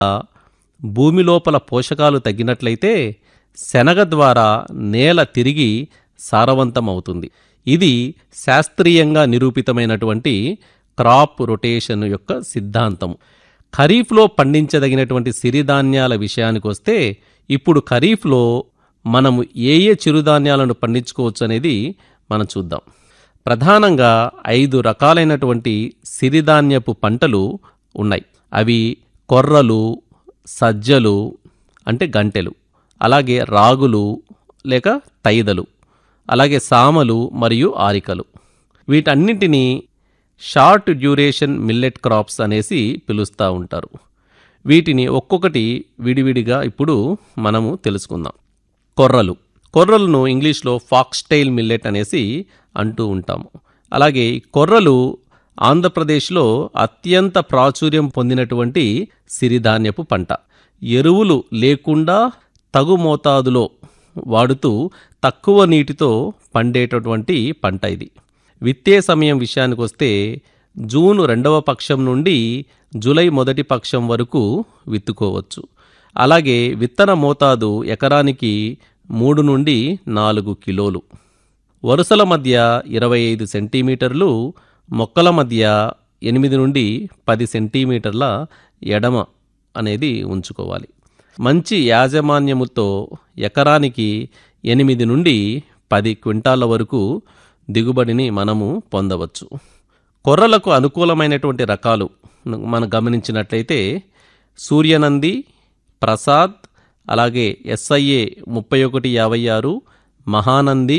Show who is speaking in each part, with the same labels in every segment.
Speaker 1: భూమి లోపల పోషకాలు తగ్గినట్లయితే శనగ ద్వారా నేల తిరిగి సారవంతం అవుతుంది ఇది శాస్త్రీయంగా నిరూపితమైనటువంటి క్రాప్ రొటేషన్ యొక్క సిద్ధాంతం ఖరీఫ్లో పండించదగినటువంటి సిరిధాన్యాల విషయానికి వస్తే ఇప్పుడు ఖరీఫ్లో మనము ఏ ఏ చిరుధాన్యాలను పండించుకోవచ్చు అనేది మనం చూద్దాం ప్రధానంగా ఐదు రకాలైనటువంటి సిరిధాన్యపు పంటలు ఉన్నాయి అవి కొర్రలు సజ్జలు అంటే గంటెలు అలాగే రాగులు లేక తైదలు అలాగే సామలు మరియు ఆరికలు వీటన్నింటినీ షార్ట్ డ్యూరేషన్ మిల్లెట్ క్రాప్స్ అనేసి పిలుస్తూ ఉంటారు వీటిని ఒక్కొక్కటి విడివిడిగా ఇప్పుడు మనము తెలుసుకుందాం కొర్రలు కొర్రలను ఇంగ్లీష్లో ఫాక్స్టైల్ మిల్లెట్ అనేసి అంటూ ఉంటాము అలాగే ఈ కొర్రలు ఆంధ్రప్రదేశ్లో అత్యంత ప్రాచుర్యం పొందినటువంటి సిరిధాన్యపు పంట ఎరువులు లేకుండా తగు మోతాదులో వాడుతూ తక్కువ నీటితో పండేటటువంటి పంట ఇది విత్తే సమయం విషయానికి వస్తే జూన్ రెండవ పక్షం నుండి జూలై మొదటి పక్షం వరకు విత్తుకోవచ్చు అలాగే విత్తన మోతాదు ఎకరానికి మూడు నుండి నాలుగు కిలోలు వరుసల మధ్య ఇరవై ఐదు సెంటీమీటర్లు మొక్కల మధ్య ఎనిమిది నుండి పది సెంటీమీటర్ల ఎడమ అనేది ఉంచుకోవాలి మంచి యాజమాన్యముతో ఎకరానికి ఎనిమిది నుండి పది క్వింటాల వరకు దిగుబడిని మనము పొందవచ్చు కొర్రలకు అనుకూలమైనటువంటి రకాలు మనం గమనించినట్లయితే సూర్యనంది ప్రసాద్ అలాగే ఎస్ఐఏ ముప్పై ఒకటి యాభై ఆరు మహానంది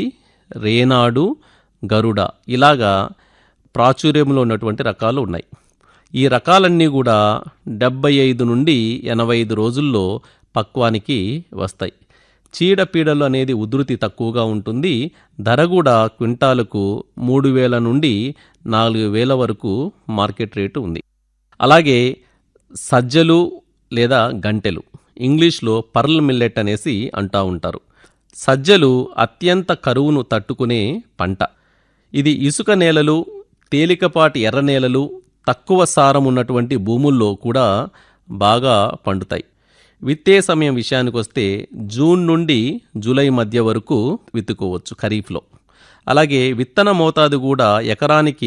Speaker 1: రేనాడు గరుడ ఇలాగా ప్రాచుర్యంలో ఉన్నటువంటి రకాలు ఉన్నాయి ఈ రకాలన్నీ కూడా డెబ్బై ఐదు నుండి ఎనభై ఐదు రోజుల్లో పక్వానికి వస్తాయి చీడపీడలు అనేది ఉధృతి తక్కువగా ఉంటుంది ధర కూడా క్వింటాలకు మూడు వేల నుండి నాలుగు వేల వరకు మార్కెట్ రేటు ఉంది అలాగే సజ్జలు లేదా గంటెలు ఇంగ్లీష్లో పర్ల్ మిల్లెట్ అనేసి అంటూ ఉంటారు సజ్జలు అత్యంత కరువును తట్టుకునే పంట ఇది ఇసుక నేలలు తేలికపాటి ఎర్ర నేలలు తక్కువ సారం ఉన్నటువంటి భూముల్లో కూడా బాగా పండుతాయి విత్తే సమయం విషయానికి వస్తే జూన్ నుండి జూలై మధ్య వరకు విత్తుకోవచ్చు ఖరీఫ్లో అలాగే విత్తన మోతాదు కూడా ఎకరానికి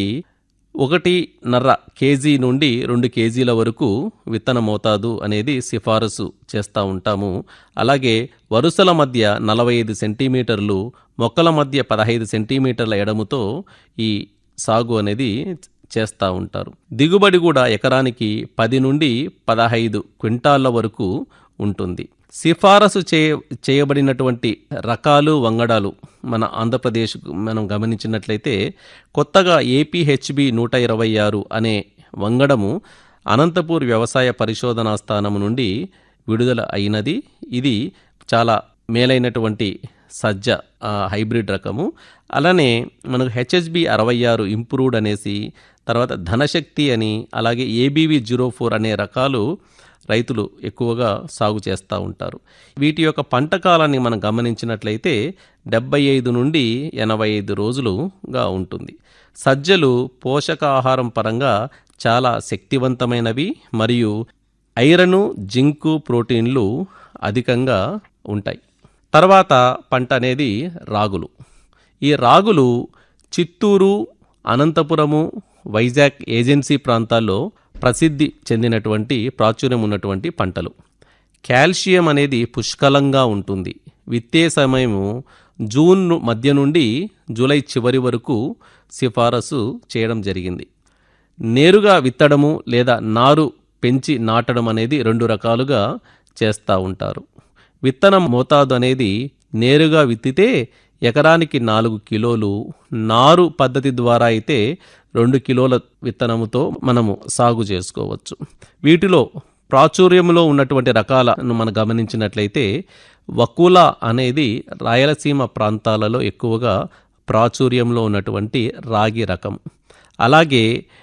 Speaker 1: ఒకటిన్నర కేజీ నుండి రెండు కేజీల వరకు విత్తన మోతాదు అనేది సిఫారసు చేస్తూ ఉంటాము అలాగే వరుసల మధ్య నలభై ఐదు సెంటీమీటర్లు మొక్కల మధ్య పదహైదు సెంటీమీటర్ల ఎడముతో ఈ సాగు అనేది చేస్తూ ఉంటారు దిగుబడి కూడా ఎకరానికి పది నుండి పదహైదు క్వింటాళ్ళ వరకు ఉంటుంది సిఫారసు చే చేయబడినటువంటి రకాలు వంగడాలు మన ఆంధ్రప్రదేశ్ మనం గమనించినట్లయితే కొత్తగా ఏపీహెచ్బి నూట ఇరవై ఆరు అనే వంగడము అనంతపూర్ వ్యవసాయ పరిశోధనా స్థానం నుండి విడుదల అయినది ఇది చాలా మేలైనటువంటి సజ్జ ఆ, హైబ్రిడ్ రకము అలానే మనకు హెచ్హెచ్బి అరవై ఆరు ఇంప్రూవ్డ్ అనేసి తర్వాత ధనశక్తి అని అలాగే ఏబీవి జీరో ఫోర్ అనే రకాలు రైతులు ఎక్కువగా సాగు చేస్తూ ఉంటారు వీటి యొక్క పంట కాలాన్ని మనం గమనించినట్లయితే డెబ్బై ఐదు నుండి ఎనభై ఐదు రోజులుగా ఉంటుంది సజ్జలు పోషకాహారం పరంగా చాలా శక్తివంతమైనవి మరియు ఐరను జింకు ప్రోటీన్లు అధికంగా ఉంటాయి తర్వాత పంట అనేది రాగులు ఈ రాగులు చిత్తూరు అనంతపురము వైజాగ్ ఏజెన్సీ ప్రాంతాల్లో ప్రసిద్ధి చెందినటువంటి ప్రాచుర్యం ఉన్నటువంటి పంటలు కాల్షియం అనేది పుష్కలంగా ఉంటుంది విత్తే సమయము జూన్ ను- మధ్య నుండి జూలై చివరి వరకు సిఫారసు చేయడం జరిగింది నేరుగా విత్తడము లేదా నారు పెంచి నాటడం అనేది రెండు రకాలుగా చేస్తూ ఉంటారు విత్తనం మోతాదు అనేది నేరుగా విత్తితే ఎకరానికి నాలుగు కిలోలు నారు పద్ధతి ద్వారా అయితే రెండు కిలోల విత్తనముతో మనము సాగు చేసుకోవచ్చు వీటిలో ప్రాచుర్యంలో ఉన్నటువంటి రకాలను మనం గమనించినట్లయితే వకుల అనేది రాయలసీమ ప్రాంతాలలో ఎక్కువగా ప్రాచుర్యంలో ఉన్నటువంటి రాగి రకం అలాగే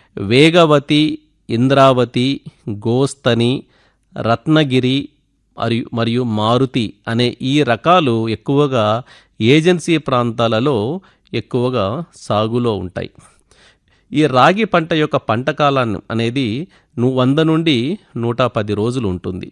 Speaker 1: వేగవతి ఇంద్రావతి గోస్తని రత్నగిరి మరియు మరియు మారుతి అనే ఈ రకాలు ఎక్కువగా ఏజెన్సీ ప్రాంతాలలో ఎక్కువగా సాగులో ఉంటాయి ఈ రాగి పంట యొక్క పంట కాలం అనేది ను వంద నుండి నూట పది రోజులు ఉంటుంది